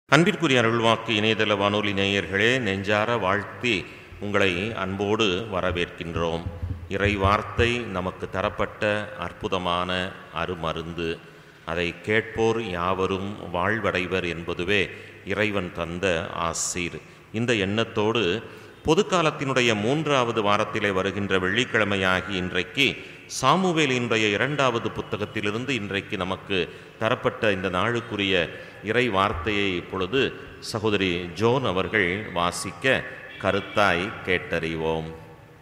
அன்பிற்குரிய அருள்வாக்கு இணையதள வானொலி நேயர்களே நெஞ்சார வாழ்த்தி உங்களை அன்போடு வரவேற்கின்றோம் இறை வார்த்தை நமக்கு தரப்பட்ட அற்புதமான அருமருந்து அதை கேட்போர் யாவரும் வாழ்வடைவர் என்பதுவே இறைவன் தந்த ஆசீர் இந்த எண்ணத்தோடு பொதுக்காலத்தினுடைய மூன்றாவது வாரத்திலே வருகின்ற வெள்ளிக்கிழமையாகி இன்றைக்கு சாமுவேலினுடைய இரண்டாவது புத்தகத்திலிருந்து இன்றைக்கு நமக்கு தரப்பட்ட இந்த நாளுக்குரிய இறை வார்த்தையை இப்பொழுது சகோதரி ஜோன் அவர்கள் வாசிக்க கருத்தாய் கேட்டறிவோம்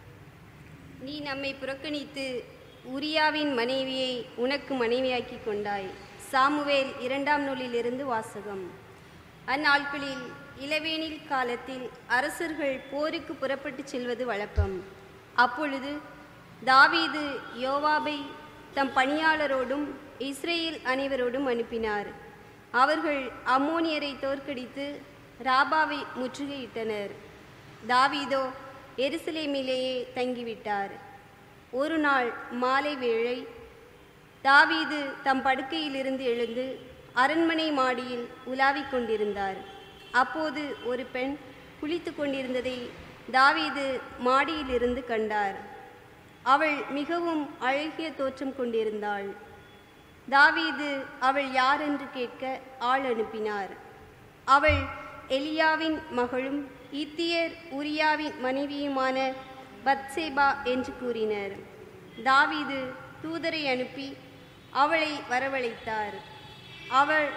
நீ நம்மை புறக்கணித்து உரியாவின் மனைவியை உனக்கு மனைவியாக்கி கொண்டாய் சாமுவேல் இரண்டாம் நூலிலிருந்து வாசகம் அந்நாட்களில் இளவேனில் காலத்தில் அரசர்கள் போருக்கு புறப்பட்டுச் செல்வது வழக்கம் அப்பொழுது தாவீது யோவாபை தம் பணியாளரோடும் இஸ்ரேல் அனைவரோடும் அனுப்பினார் அவர்கள் அம்மோனியரை தோற்கடித்து ராபாவை முற்றுகையிட்டனர் தாவீதோ எருசலேமிலேயே தங்கிவிட்டார் ஒரு நாள் மாலை வேளை தாவீது தம் படுக்கையிலிருந்து எழுந்து அரண்மனை மாடியில் உலாவிக் கொண்டிருந்தார் அப்போது ஒரு பெண் குளித்து கொண்டிருந்ததை தாவீது மாடியிலிருந்து கண்டார் அவள் மிகவும் அழகிய தோற்றம் கொண்டிருந்தாள் தாவீது அவள் யார் என்று கேட்க ஆள் அனுப்பினார் அவள் எலியாவின் மகளும் இத்தியர் உரியாவின் மனைவியுமான பத்சேபா என்று கூறினர் தாவீது தூதரை அனுப்பி அவளை வரவழைத்தார் அவள்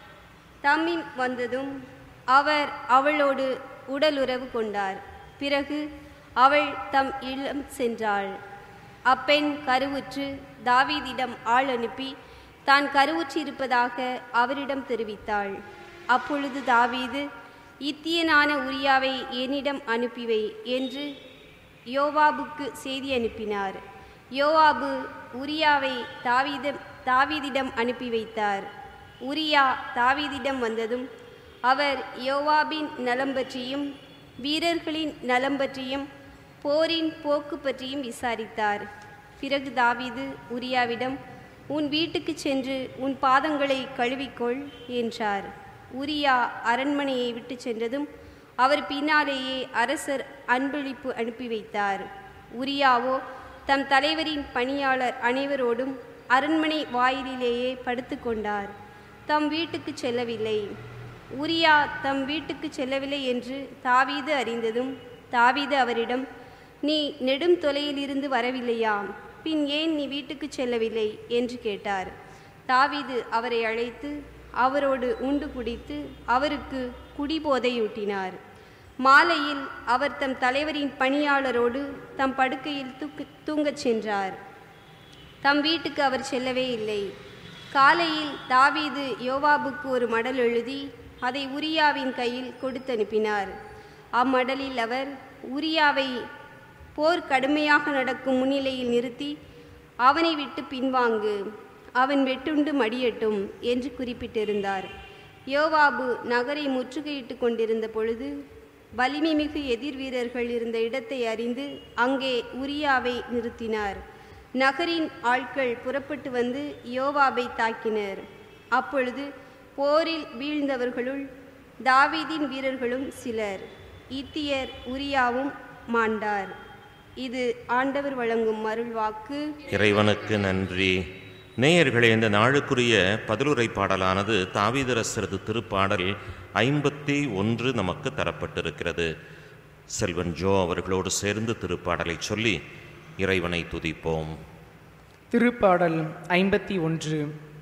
தம்மின் வந்ததும் அவர் அவளோடு உடலுறவு கொண்டார் பிறகு அவள் தம் இல்லம் சென்றாள் அப்பெண் கருவுற்று தாவீதிடம் ஆள் அனுப்பி தான் கருவுற்றிருப்பதாக அவரிடம் தெரிவித்தாள் அப்பொழுது தாவீது இத்தியனான உரியாவை என்னிடம் அனுப்பிவை என்று யோவாபுக்கு செய்தி அனுப்பினார் யோவாபு உரியாவை தாவீதம் தாவீதிடம் அனுப்பி வைத்தார் உரியா தாவீதிடம் வந்ததும் அவர் யோவாபின் நலம் பற்றியும் வீரர்களின் நலம் பற்றியும் போரின் போக்கு பற்றியும் விசாரித்தார் பிறகு தாவீது உரியாவிடம் உன் வீட்டுக்கு சென்று உன் பாதங்களை கழுவிக்கொள் என்றார் உரியா அரண்மனையை விட்டு சென்றதும் அவர் பின்னாலேயே அரசர் அன்பளிப்பு அனுப்பி வைத்தார் உரியாவோ தம் தலைவரின் பணியாளர் அனைவரோடும் அரண்மனை வாயிலிலேயே படுத்து கொண்டார் தம் வீட்டுக்கு செல்லவில்லை உரியா தம் வீட்டுக்கு செல்லவில்லை என்று தாவீது அறிந்ததும் தாவீது அவரிடம் நீ நெடும் தொலையிலிருந்து வரவில்லையா பின் ஏன் நீ வீட்டுக்கு செல்லவில்லை என்று கேட்டார் தாவீது அவரை அழைத்து அவரோடு உண்டு குடித்து அவருக்கு குடிபோதையூட்டினார் மாலையில் அவர் தம் தலைவரின் பணியாளரோடு தம் படுக்கையில் தூக்கு தூங்கச் சென்றார் தம் வீட்டுக்கு அவர் செல்லவே இல்லை காலையில் தாவீது யோவாபுக்கு ஒரு மடல் எழுதி அதை உரியாவின் கையில் கொடுத்தனுப்பினார் அம்மடலில் அவர் உரியாவை போர் கடுமையாக நடக்கும் முன்னிலையில் நிறுத்தி அவனை விட்டு பின்வாங்கு அவன் வெட்டுண்டு மடியட்டும் என்று குறிப்பிட்டிருந்தார் யோவாபு நகரை முற்றுகையிட்டு கொண்டிருந்த பொழுது வலிமை மிகு எதிர் வீரர்கள் இருந்த இடத்தை அறிந்து அங்கே உரியாவை நிறுத்தினார் நகரின் ஆட்கள் புறப்பட்டு வந்து யோவாபை தாக்கினர் அப்பொழுது போரில் வீழ்ந்தவர்களுள் தாவீதின் வீரர்களும் சிலர் இத்தியர் உரியாவும் மாண்டார் இது ஆண்டவர் வழங்கும் அருள்வாக்கு இறைவனுக்கு நன்றி நேயர்களே இந்த நாளுக்குரிய பதிலுரை பாடலானது தாவீதரசரது திருப்பாடல் ஐம்பத்தி ஒன்று நமக்கு தரப்பட்டிருக்கிறது செல்வன் ஜோ அவர்களோடு சேர்ந்து திருப்பாடலை சொல்லி இறைவனை துதிப்போம் திருப்பாடல் ஐம்பத்தி ஒன்று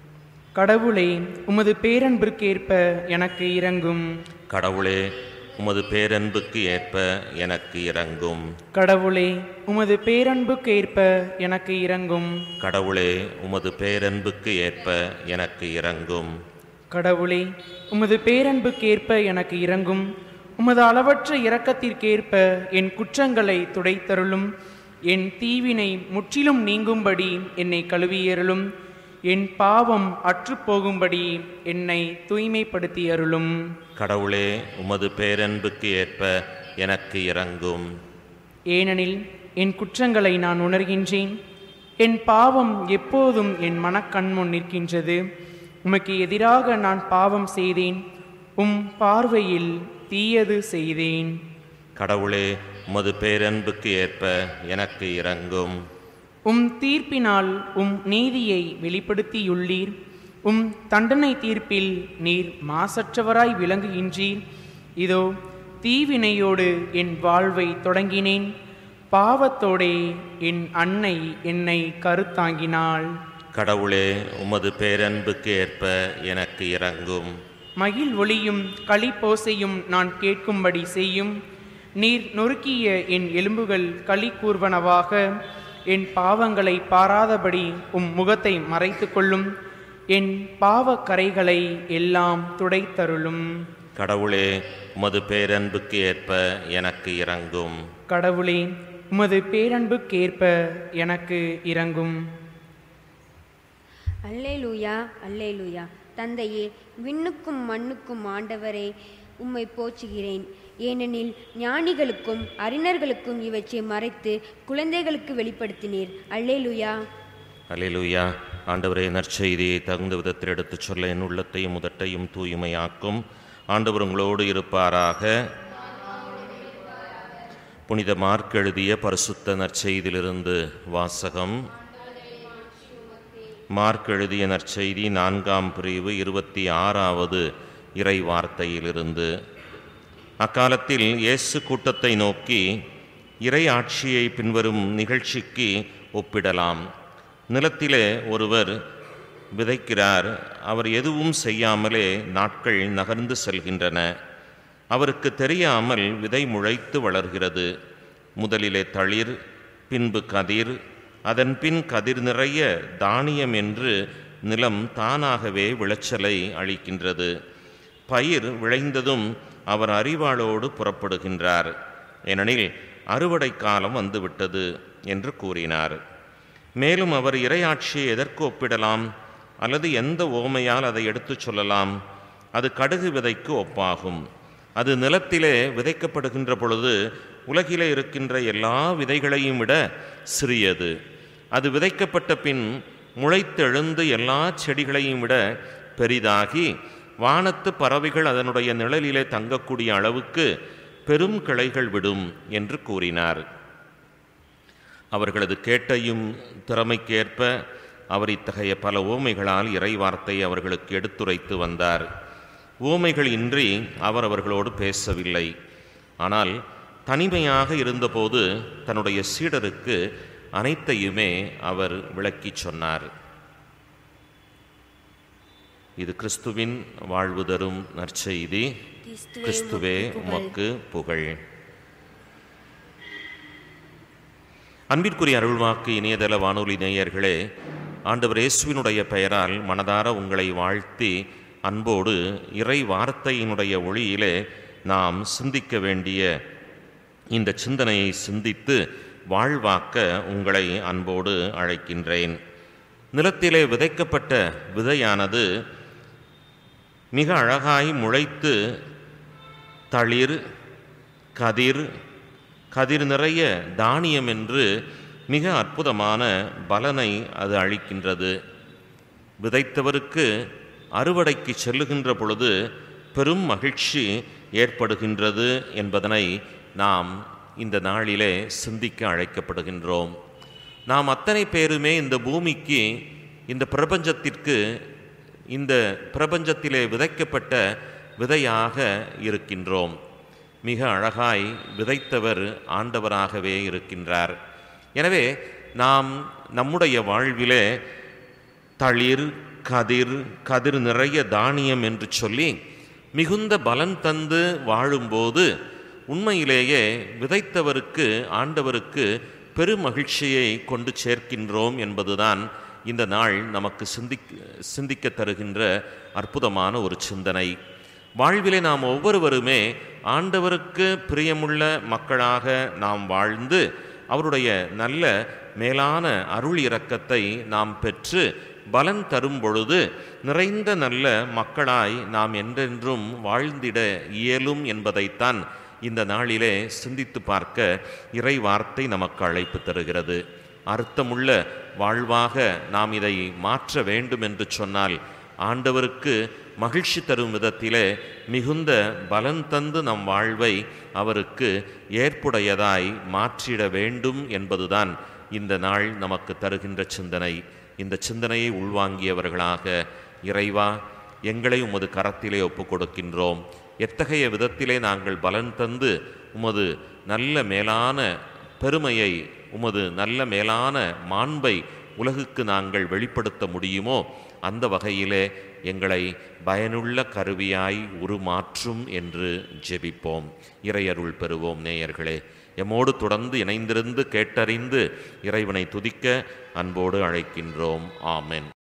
கடவுளே உமது பேரன்பிற்கேற்ப எனக்கு இறங்கும் கடவுளே உமது பேரன்புக்கு ஏற்ப எனக்கு இறங்கும் கடவுளே உமது பேரன்புக்கேற்ப எனக்கு இறங்கும் கடவுளே உமது பேரன்புக்கு ஏற்ப எனக்கு இறங்கும் கடவுளே உமது பேரன்புக்கேற்ப எனக்கு இறங்கும் உமது அளவற்ற இரக்கத்திற்கேற்ப என் குற்றங்களை துடைத்தருளும் என் தீவினை முற்றிலும் நீங்கும்படி என்னை கழுவியருளும் என் பாவம் அற்றுப்போகும்படி என்னை தூய்மைப்படுத்தி அருளும் கடவுளே உமது பேரன்புக்கு ஏற்ப எனக்கு இறங்கும் ஏனெனில் என் குற்றங்களை நான் உணர்கின்றேன் என் பாவம் எப்போதும் என் மனக்கண்முன் நிற்கின்றது உமக்கு எதிராக நான் பாவம் செய்தேன் உம் பார்வையில் தீயது செய்தேன் கடவுளே உமது பேரன்புக்கு ஏற்ப எனக்கு இரங்கும் உம் தீர்ப்பினால் உம் நீதியை வெளிப்படுத்தியுள்ளீர் உம் தண்டனை தீர்ப்பில் நீர் மாசற்றவராய் விளங்குகின்றீர் இதோ தீவினையோடு என் வாழ்வை தொடங்கினேன் பாவத்தோடே என் அன்னை என்னை கருத்தாங்கினாள் கடவுளே உமது பேரன்புக்கு ஏற்ப எனக்கு இரங்கும் மகிழ் ஒளியும் களிப்போசையும் நான் கேட்கும்படி செய்யும் நீர் நொறுக்கிய என் எலும்புகள் களி கூர்வனவாக என் பாவங்களை பாராதபடி உம் முகத்தை மறைத்து கொள்ளும் என் பாவக் கரைகளை எல்லாம் துடைத்தருளும் கடவுளே உமது பேரன்புக்கு ஏற்ப எனக்கு இரங்கும் கடவுளே உமது பேரன்புக்கேற்ப எனக்கு இரங்கும் அல்லேலூயா அல்லேலூயா தந்தையே விண்ணுக்கும் மண்ணுக்கும் ஆண்டவரே உம்மை போற்றுகிறேன் ஏனெனில் ஞானிகளுக்கும் அறிஞர்களுக்கும் இவற்றை மறைத்து குழந்தைகளுக்கு வெளிப்படுத்தினீர் அல்லேலூயா அல்லேலூயா ஆண்டவரே நற்செய்தியை தகுந்த விதத்தில் எடுத்துச் சொல்ல என் உள்ளத்தையும் உதட்டையும் தூய்மையாக்கும் ஆண்டவர் உங்களோடு இருப்பாராக புனித மார்க் எழுதிய பரிசுத்த நற்செய்தியிலிருந்து வாசகம் மார்க் எழுதிய நற்செய்தி நான்காம் பிரிவு இருபத்தி ஆறாவது இறை வார்த்தையிலிருந்து அக்காலத்தில் இயேசு கூட்டத்தை நோக்கி இறை ஆட்சியை பின்வரும் நிகழ்ச்சிக்கு ஒப்பிடலாம் நிலத்திலே ஒருவர் விதைக்கிறார் அவர் எதுவும் செய்யாமலே நாட்கள் நகர்ந்து செல்கின்றன அவருக்கு தெரியாமல் விதை முளைத்து வளர்கிறது முதலிலே தளிர் பின்பு கதிர் அதன் பின் கதிர் நிறைய தானியம் என்று நிலம் தானாகவே விளைச்சலை அளிக்கின்றது பயிர் விளைந்ததும் அவர் அறிவாளோடு புறப்படுகின்றார் ஏனெனில் அறுவடை காலம் வந்துவிட்டது என்று கூறினார் மேலும் அவர் இறையாட்சியை எதற்கு ஒப்பிடலாம் அல்லது எந்த ஓமையால் அதை எடுத்துச் சொல்லலாம் அது கடுகு விதைக்கு ஒப்பாகும் அது நிலத்திலே விதைக்கப்படுகின்ற பொழுது உலகிலே இருக்கின்ற எல்லா விதைகளையும் விட சிறியது அது விதைக்கப்பட்ட பின் முளைத்தெழுந்து எல்லா செடிகளையும் விட பெரிதாகி வானத்து பறவைகள் அதனுடைய நிழலிலே தங்கக்கூடிய அளவுக்கு பெரும் கிளைகள் விடும் என்று கூறினார் அவர்களது கேட்டையும் திறமைக்கேற்ப அவர் இத்தகைய பல ஓமைகளால் இறை வார்த்தை அவர்களுக்கு எடுத்துரைத்து வந்தார் ஓமைகள் இன்றி அவர் அவர்களோடு பேசவில்லை ஆனால் தனிமையாக இருந்தபோது தன்னுடைய சீடருக்கு அனைத்தையுமே அவர் விளக்கிச் சொன்னார் இது கிறிஸ்துவின் வாழ்வு தரும் நற்செய்தி கிறிஸ்துவே உமக்கு புகழ் அன்பிற்குரிய அருள்வாக்கு இணையதள வானொலி நேயர்களே ஆண்டவர் இயேசுவினுடைய பெயரால் மனதார உங்களை வாழ்த்தி அன்போடு இறை வார்த்தையினுடைய ஒளியிலே நாம் சிந்திக்க வேண்டிய இந்த சிந்தனையை சிந்தித்து வாழ்வாக்க உங்களை அன்போடு அழைக்கின்றேன் நிலத்திலே விதைக்கப்பட்ட விதையானது மிக அழகாய் முளைத்து தளிர் கதிர் கதிர் நிறைய தானியம் என்று மிக அற்புதமான பலனை அது அளிக்கின்றது விதைத்தவருக்கு அறுவடைக்கு செல்லுகின்ற பொழுது பெரும் மகிழ்ச்சி ஏற்படுகின்றது என்பதனை நாம் இந்த நாளிலே சிந்திக்க அழைக்கப்படுகின்றோம் நாம் அத்தனை பேருமே இந்த பூமிக்கு இந்த பிரபஞ்சத்திற்கு இந்த பிரபஞ்சத்திலே விதைக்கப்பட்ட விதையாக இருக்கின்றோம் மிக அழகாய் விதைத்தவர் ஆண்டவராகவே இருக்கின்றார் எனவே நாம் நம்முடைய வாழ்விலே தளிர் கதிர் கதிர் நிறைய தானியம் என்று சொல்லி மிகுந்த பலன் தந்து வாழும்போது உண்மையிலேயே விதைத்தவருக்கு ஆண்டவருக்கு பெருமகிழ்ச்சியை கொண்டு சேர்க்கின்றோம் என்பதுதான் இந்த நாள் நமக்கு சிந்திக் சிந்திக்க தருகின்ற அற்புதமான ஒரு சிந்தனை வாழ்விலே நாம் ஒவ்வொருவருமே ஆண்டவருக்கு பிரியமுள்ள மக்களாக நாம் வாழ்ந்து அவருடைய நல்ல மேலான அருள் இரக்கத்தை நாம் பெற்று பலன் தரும் பொழுது நிறைந்த நல்ல மக்களாய் நாம் என்றென்றும் வாழ்ந்திட இயலும் என்பதைத்தான் இந்த நாளிலே சிந்தித்து பார்க்க இறை வார்த்தை நமக்கு அழைப்பு தருகிறது அர்த்தமுள்ள வாழ்வாக நாம் இதை மாற்ற வேண்டும் என்று சொன்னால் ஆண்டவருக்கு மகிழ்ச்சி தரும் விதத்திலே மிகுந்த பலன் தந்து நம் வாழ்வை அவருக்கு ஏற்புடையதாய் மாற்றிட வேண்டும் என்பதுதான் இந்த நாள் நமக்கு தருகின்ற சிந்தனை இந்த சிந்தனையை உள்வாங்கியவர்களாக இறைவா எங்களை உமது கரத்திலே ஒப்புக் கொடுக்கின்றோம் எத்தகைய விதத்திலே நாங்கள் பலன் தந்து உமது நல்ல மேலான பெருமையை உமது நல்ல மேலான மாண்பை உலகுக்கு நாங்கள் வெளிப்படுத்த முடியுமோ அந்த வகையிலே எங்களை பயனுள்ள கருவியாய் உருமாற்றும் என்று ஜெபிப்போம் இறையருள் பெறுவோம் நேயர்களே எம்மோடு தொடர்ந்து இணைந்திருந்து கேட்டறிந்து இறைவனை துதிக்க அன்போடு அழைக்கின்றோம் ஆமென்